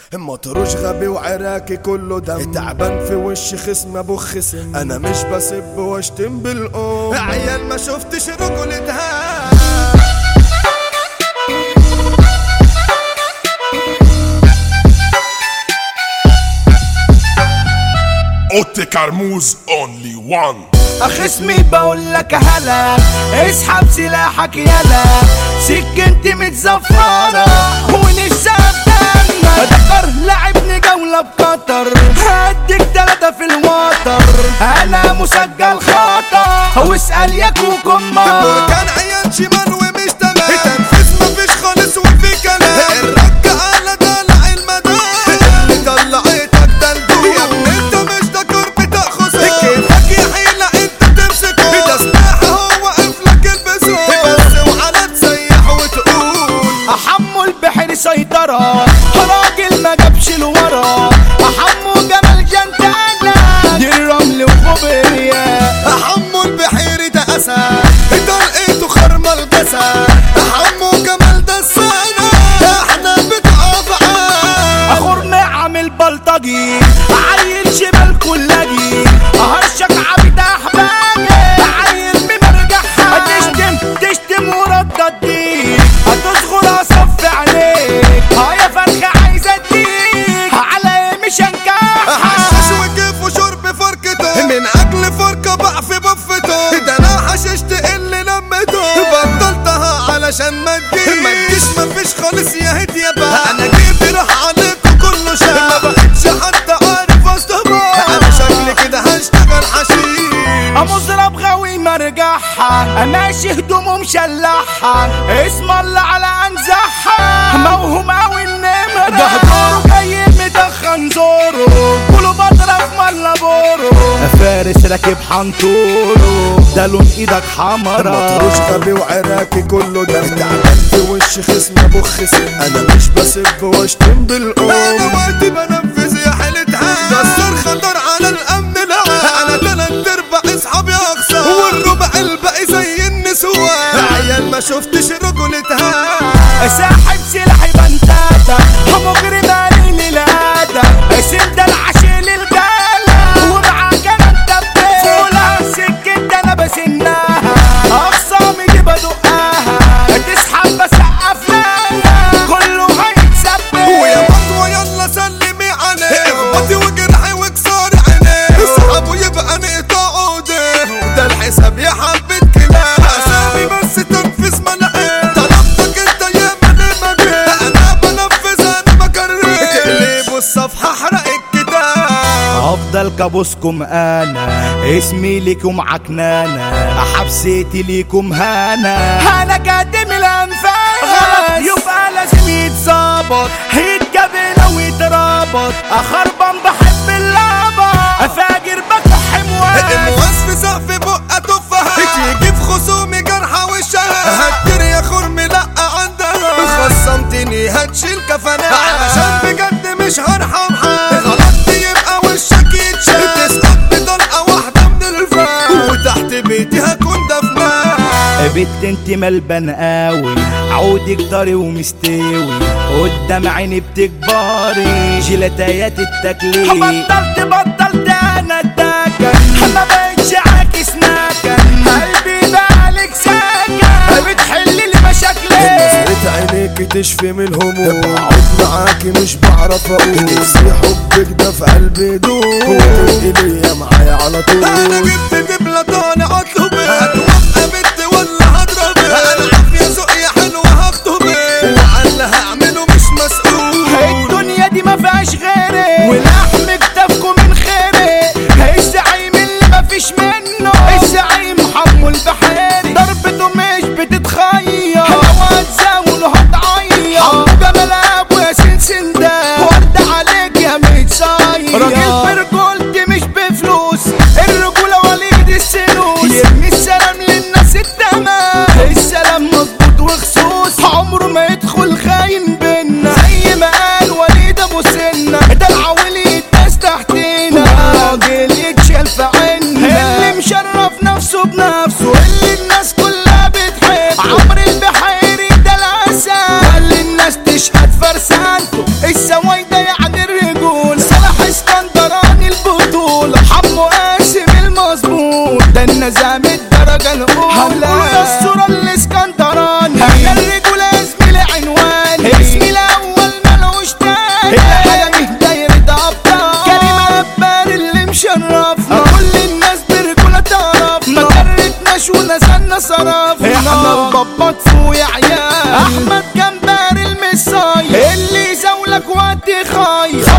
مطروش غبي وعراكي كله دم تعبان في وش خصم ابو خصم انا مش بسب واشتم بالقوم عيال ما شفتش رجولتها اوتي كرموز اونلي وان خصمي بقول لك هلا اسحب سلاحك يلا سكنتي متزفرة ونفسي افدانا دكر لعبني جولة بقطر هديك تلاتة في الوتر انا مسجل خطر واسأل يا كوكو ما كان عيان شمال ومش تمام تنفيذ مفيش خالص وفي كلام الرجع على دلع المدام اللي طلعتك دلدول يا ابني انت مش دكور بتاخذ كيفك يا حيلة انت تمسكه ده سلاح هو واقف لك البسه بس وعلى تسيح وتقول حمو البحر سيطرة راجل ما جابش لورا حمو جمال جنتانا دي الرمل وخبرية حمو البحيري ده اسد طلقته خرم الجسد حمو جمال ده السنة احنا بتقف عاد اخور عامل بلطجي عيل شمال كلاجي هرشك عبيد احبابي عيل بمرجحها تشتم تشتم وردد ديك هتصغر اصف عليك ها يا فرخة عايزة اديك على ايه مش حشش هنكحها وكيف وشرب فركته من اجل فرقه بقى في بفته ده انا حششت اللي لمته بطلتها علشان ما تجيش ما تجيش مفيش خالص يا هدي يا بقى انا جيبي راح عليكم كله شاف ما بقتش حتى عارف اصطبح انا شكلي كده هشتغل حشيش مضرب غاوي مرجحها ماشي هدومه مشلحها اسم الله على انزحها موهوم اوي النمرة ده حضوره جاي مدخن زوره كله بضرب ملا بورو فارس راكب حنطوره ده لون ايدك حمرا مطروش غبي وعراكي كله دم تعبان في وش خصم ابو خصم انا مش بسب واشتم بالقوم انا وقتي بنفذ يا حيلتها ده الصرخ خطر على الامن لا انا تلات ارباع اصحابي اخسر والربع الباقي زي النسوان عيال ما شفتش رجولتها ساحب سلاحي بنتاتا مجرم قليل الادب سد العشيل الجالة ومعاك انا انت فولا سكت انا بسناها اخصامي دي بدقها تسحب بسقف لها كله هيتسبب ويا بطوة يلا سلمي عليه اخبطي وجرحي وكساري عينيه اصحابه يبقى نقطع عوده ده الحساب يا حبة كلاب اسامي بس تنفذ ملاقيه طلبتك انت يا من المجال انا بنفذ انا بكرر تقلبوا الصفحة احرق الكتاب افضل كابوسكم انا اسمي ليكم عكنانة حبسيتي ليكم هانا انا كاتم الانفاس غلط يبقى لازم يتظبط يتقبل ويتربط اخربان بحب اللعبة افاجر بكح مواد الوصف سقف بقى تفها تيجي في خصومي جرحى وشها هتدير يا خرمي لا عندها خصمتني هتشيل كفنات علشان بجد مش هرحم حد غلطت يبقى وشك يتشال تسقط بطلقة واحدة من الفم وتحت بيتي هكون دفنان بنت انت ملبن قوي عودك طري ومستوي قدام عيني بتكبري جيلاتيات التكليف بطلت بطلت انا الدكن ما بقتش عاكس نكن قلبي بقالك سكن بتحل لي مشاكلي نظرة عينيك تشفي من الهموم بقعد معاكي مش بعرف اقول نفسي حبك ده في قلبي دوب وتبقي ليا معايا على طول انا جبت دبلة طالع اطلبك هتوقع بنت ولا هضربك انا عافية ذوقي حلوة هخطبك وعلى اللي هعمله مش مسؤول الدنيا دي ما فيهاش غيري ولحم كتافكم من خيري الزعيم اللي ما فيش منه الزعيم حمو البحيري ضربته مش بتتخير لو هتزاول هتعيط حمو جمال ابو ياسين سندان ورد عليك يا متصير راجل برجولتي مش بفلوس الرجولة وليد السنوس يرمي السلام للناس التمام السلام مظبوط وخصوص عمره ما يدخل خاين بينا زي ما قال وليد ابو سنة ده العويل احنا صرفنا احنا البابات فوق يا عيال احمد جمبري المصايب اللي يزاولك وقت خايف